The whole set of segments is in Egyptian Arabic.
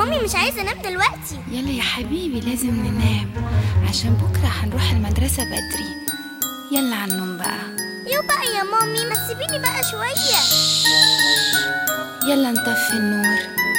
مامي مش عايزة انام دلوقتي يلا يا حبيبي لازم ننام عشان بكرة هنروح المدرسة بدري يلا على النوم بقى يو بقى يا مامي ما تسيبيني بقى شوية يلا نطفي النور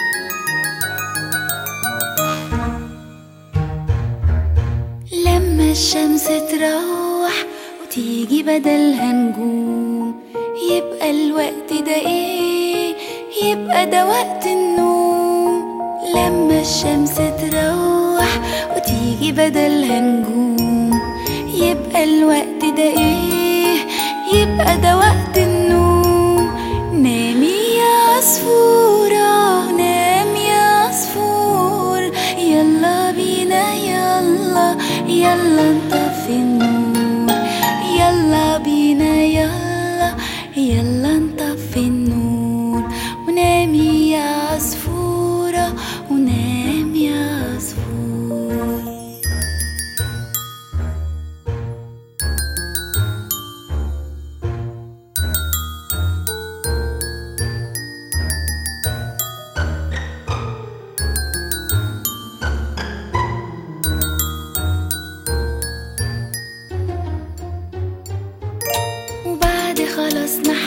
لما الشمس تروح وتيجي بدلها نجوم يبقى الوقت ده ايه يبقى ده وقت النوم لما الشمس تروح وتيجي بدلها نجوم يبقى الوقت ده ايه يبقى ده وقت النوم نامي يا عصفورة نام يا عصفور يلا بينا يلا يلا نطفي النور يلا بينا يلا يلا نطفي النور ونامي يا عصفورة ونام يا عصفور وبعد خلاص ما